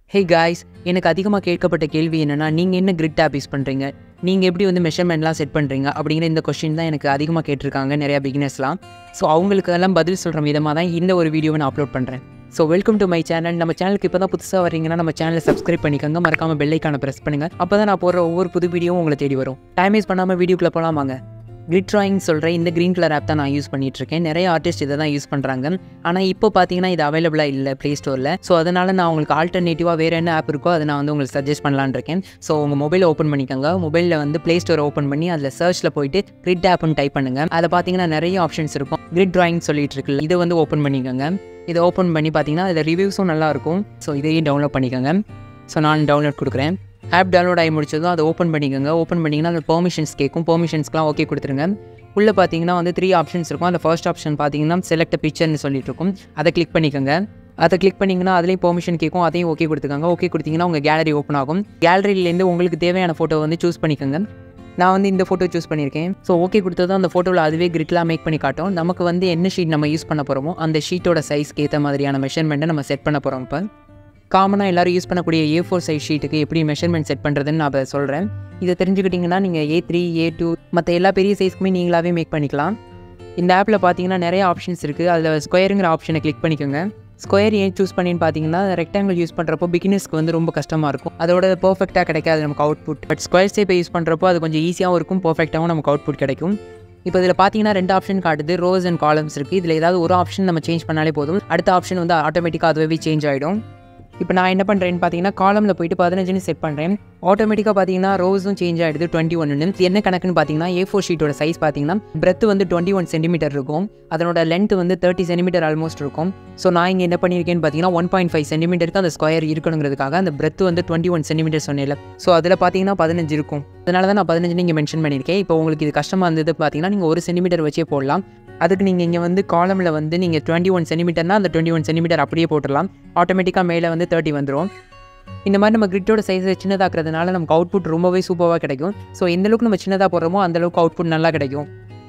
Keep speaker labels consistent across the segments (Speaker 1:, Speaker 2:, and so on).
Speaker 1: hey guys எனக்கு அதிகமாக கேட்கப்பட்ட கேள்வி என்னென்னா நீங்கள் என்ன கிரிட் ஆப் யூஸ் பண்ணுறீங்க நீங்கள் எப்படி வந்து மெஷர்மெண்ட்லாம் செட் பண்ணுறீங்க அப்படிங்கிற இந்த கொஸ்டின் தான் எனக்கு அதிகமாக கேட்டிருக்காங்க நிறையா பிகினர்ஸ்லாம் ஸோ அவங்களுக்கெல்லாம் பதில் சொல்கிற விதமாக தான் இந்த ஒரு வீடியோவை நான் அப்லோட் பண்ணுறேன் so welcome to my channel நம்ம சேனலுக்கு இப்போ தான் புதுசாக வரீங்கன்னா நம்ம சேனலை சப்ஸ்கிரைப் பண்ணிக்கோங்க மறக்காமல் பெல்லைக்கான ப்ரெஸ் பண்ணுங்கள் அப்போ தான் நான் போடுற ஒவ்வொரு புது வீடியோவும் உங்களை தேடி வரும் டைம் வேஸ்ட் பண்ணாமல் வீடியோக்குள்ளே போகலாமாங்க கிரிட் ட்ராயிங் சொல்கிற இந்த க்ரீன் கலர் ஆப் தான் நான் யூஸ் பண்ணிட்டு இருக்கேன் நிறைய ஆர்டிஸ்ட் இதை தான் யூஸ் பண்ணுறாங்க ஆனால் இப்போ பார்த்தீங்கன்னா இது அவைலபிளாக இல்லை ப்ளே ஸ்டோரில் ஸோ அதனால் நான் உங்களுக்கு ஆல்டர்னேட்டிவாக வேறு என்ன ஆப் இருக்கோ அதை நான் வந்து உங்களுக்கு சஜஸ்ட் பண்ணலான்னு இருக்கேன் ஸோ உங்கள் மொபைலை ஓப்பன் பண்ணிக்கோங்க மொபைலில் வந்து ப்ளே ஸ்டோர் ஓப்பன் பண்ணி அதில் சர்ச்சில் போயிட்டு கிரிட் ஆப்னு டைப் பண்ணுங்கள் அதில் பார்த்தீங்கன்னா நிறைய ஆப்ஷன்ஸ் இருக்கும் கிரிட் ட்ராயிங் சொல்லிட்டு இருக்குல்ல இதை வந்து ஓப்பன் பண்ணிக்கோங்க இதை ஓப்பன் பண்ணி பார்த்தீங்கன்னா அதில் ரிவ்யூஸும் நல்லா இருக்கும் ஸோ இதையும் டவுன்லோட் பண்ணிக்கோங்க ஸோ நான் டவுன்லோட் கொடுக்குறேன் ஆப் டவுன்லோட் ஆகி முடிச்சதும் அதை ஓப்பன் பண்ணிக்கோங்க ஓப்பன் பண்ணிங்கன்னா அந்த பெர்மிஷன்ஸ் கேட்கும் பெர்மிஷன்ஸ்க்குலாம் ஓகே கொடுத்துருங்க உள்ளே பார்த்தீங்கன்னா வந்து த்ரீ ஆப்ஷன்ஸ் இருக்கும் அந்த ஃபர்ஸ்ட் ஆப்ஷன் பார்த்தீங்கன்னா செலக்ட் பிக்சர்னு சொல்லிட்டு இருக்கும் அதை கிளிக் பண்ணிக்கோங்க அதை கிளிக் பண்ணிங்கன்னா அதுலேயும் பெர்மிஷன் கேட்கும் அதையும் ஓகே கொடுத்துக்கோங்க ஓகே கொடுத்தீங்கன்னா உங்கள் கேலரி ஓப்பன் ஆகும் கேலரியிலேருந்து உங்களுக்கு தேவையான ஃபோட்டோ வந்து சூஸ் பண்ணிக்கோங்க நான் வந்து இந்த ஃபோட்டோ சூஸ் பண்ணியிருக்கேன் ஸோ ஓகே கொடுத்ததும் அந்த ஃபோட்டோவில் அதுவே கிரிட்லாம் மேக் பண்ணி காட்டும் நமக்கு வந்து என்ன ஷீட் நம்ம யூஸ் பண்ண போகிறோமோ அந்த ஷீட்டோட சைஸ்க்கு ஏற்ற மாதிரியான மெஷர்மெண்ட்டை நம்ம செட் பண்ண போகிறோம் இப்போ காமனாக எல்லோரும் யூஸ் பண்ணக்கூடிய ஏ ஃபோர் சைஸ் ஷீட்டுக்கு எப்படி மெஷர்மெண்ட் செட் பண்ணுறதுன்னு நான் இப்போ சொல்கிறேன் இதை தெரிஞ்சுக்கிட்டிங்கன்னா நீங்கள் ஏ த்ரீ ஏ டூ மற்ற எல்லா பெரிய சைஸ்க்குமே நீங்களாகவே மேக் பண்ணிக்கலாம் இந்த ஆப்பில் பார்த்தீங்கன்னா நிறைய ஆப்ஷன்ஸ் இருக்குது அதில் ஸ்கொயருங்கிற ஆப்ஷனை கிளிக் பண்ணிக்கோங்க ஸ்கொயர் ஏன் சூஸ் பண்ணின்னு பார்த்தீங்கன்னா ரெக்டாங்கிள் யூஸ் பண்ணுறப்போ பிகினர்ஸ்க்கு வந்து ரொம்ப கஷ்டமாக இருக்கும் அதோட பர்ஃபெக்டாக கிடைக்காது நமக்கு அவுட்புட் பட் ஸ்கொயர் ஷேப்பை யூஸ் பண்ணுறப்போ அது கொஞ்சம் ஈஸியாகவும் இருக்கும் பர்ஃபெக்டாகவும் நமக்கு அவுட்புட் கிடைக்கும் இப்போ இதில் பார்த்தீங்கன்னா ரெண்டு ஆப்ஷன் காட்டுது ரோஸ் அண்ட் காலம்ஸ் இருக்குது இதில் ஏதாவது ஒரு ஆப்ஷன் நம்ம சேஞ்ச் பண்ணாலே போதும் அடுத்த ஆப்ஷன் வந்து ஆட்டோமேட்டிக்காக அதுவே சேஞ்ச் ஆகிடும் இப்போ நான் என்ன பண்ணுறேன்னு பார்த்தீங்கன்னா காலமில் போயிட்டு பதினஞ்சுன்னு செட் பண்ணுறேன் ஆட்டோமேட்டிக்காக பார்த்தீங்கன்னா ரோஸும் சேஞ்ச் ஆகிடுது டுவெண்ட்டி ஒன்னு என்ன கணக்குன்னு பார்த்தீங்கன்னா ஏ ஃபோர் ஷீட்டோட சைஸ் பார்த்தீங்கன்னா பிரெத் வந்து டுவெண்ட்டி ஒன் சென்டிமீட்டர் இருக்கும் அதனோட லென்த் வந்து தேர்ட்டி சென்டிமீட்டர் ஆல்மோஸ்ட் இருக்கும் ஸோ நான் இங்கே என்ன பண்ணியிருக்கேன்னு பார்த்தீங்கன்னா ஒன் பாயிண்ட் ஃபைவ் சென்டிமீட்டருக்கு அந்த ஸ்கொயர் இருக்கணுங்கிறதுக்காக அந்த பிரெத் வந்து டுவெண்ட்டி ஒன் சென்டிமீட்டர் சொன்னேன் ஸோ அதில் பார்த்தீங்கன்னா பதினஞ்சு இருக்கும் அதனால தான் நான் பதினஞ்சு இங்கே மென்ஷன் பண்ணியிருக்கேன் இப்போ உங்களுக்கு இது கஷ்டமாக இருந்தது பார்த்தீங்கன்னா நீங்கள் ஒரு சென்டிமீட்டர் வச்சே போடலாம் அதுக்கு நீங்கள் இங்கே வந்து காலமில் வந்து நீங்கள் டுவெண்ட்டி ஒன் சென்டிமீட்டர்னா அந்த டுவெண்ட்டி ஒன் சென்டிமீட்டர் அப்படியே போட்டுடலாம் ஆட்டோமேட்டிக்காக மேலே வந்து தேர்ட்டி வந்துடும் இந்த மாதிரி நம்ம கிரிட்டோட சைஸை சின்னதாக்குறதுனால நமக்கு அவுட்புட் ரொம்பவே சூப்பராக கிடைக்கும் ஸோ எந்த அளவுக்கு நம்ம சின்னதாக போடுறோமோ அந்தளவுக்கு அவுட்புட் நல்லா கிடைக்கும்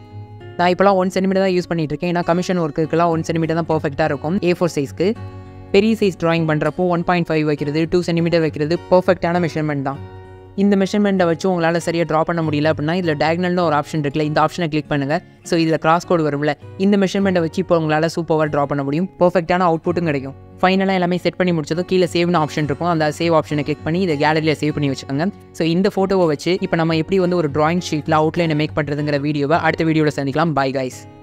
Speaker 1: நான் இப்போலாம் ஒன் சென்டிமீட்டர் தான் யூஸ் பண்ணிட்டு இருக்கேன் ஏன்னா கமிஷன் ஒர்க்குக்கெல்லாம் ஒன் சென்டிமீட்டர் தான் பர்ஃபெக்டாக இருக்கும் ஏ ஃபோர் சைஸ்க்கு பெரிய சைஸ் ட்ராயிங் பண்ணுறப்போ ஒன் பாயிண்ட் ஃபைவ் வைக்கிறது டூ சென்டிமீட்டர் வைக்கிறது பர்ஃபெக்டான மெஷர்மெண்ட் தான் இந்த மெஷர்மெண்ட்டை வச்சு உங்களால் சரியாக ட்ரா பண்ண முடியல அப்படின்னா இதில் டயக்னல்னு ஒரு ஆப்ஷன் இருக்குல்ல இந்த ஆப்ஷனை கிளிக் பண்ணுங்கள் ஸோ இதில் கிராஸ் கோடு வரும்ல இந்த மெஷர்மெண்ட்டை வச்சு இப்போ உங்களால் சூப்பராக ட்ரா பண்ண முடியும் பர்ஃபெக்டான அவுட்புட்டும் கிடைக்கும் ஃபைனலாக எல்லாமே செட் பண்ணி முடிச்சதும் கீழே சேவ்னு ஆப்ஷன் இருக்கும் அந்த சேவ் ஆப்ஷனை கிளிக் பண்ணி இதை கேலரியில் சேவ் பண்ணி வச்சுக்கோங்க ஸோ இந்த ஃபோட்டோவை வச்சு இப்போ நம்ம எப்படி வந்து ஒரு ட்ராயிங் ஷீட்டில் அவுட்லைனை மேக் பண்ணுறதுங்கிற வீடியோவை அடுத்த வீடியோவில் சந்திக்கலாம் பை கைஸ்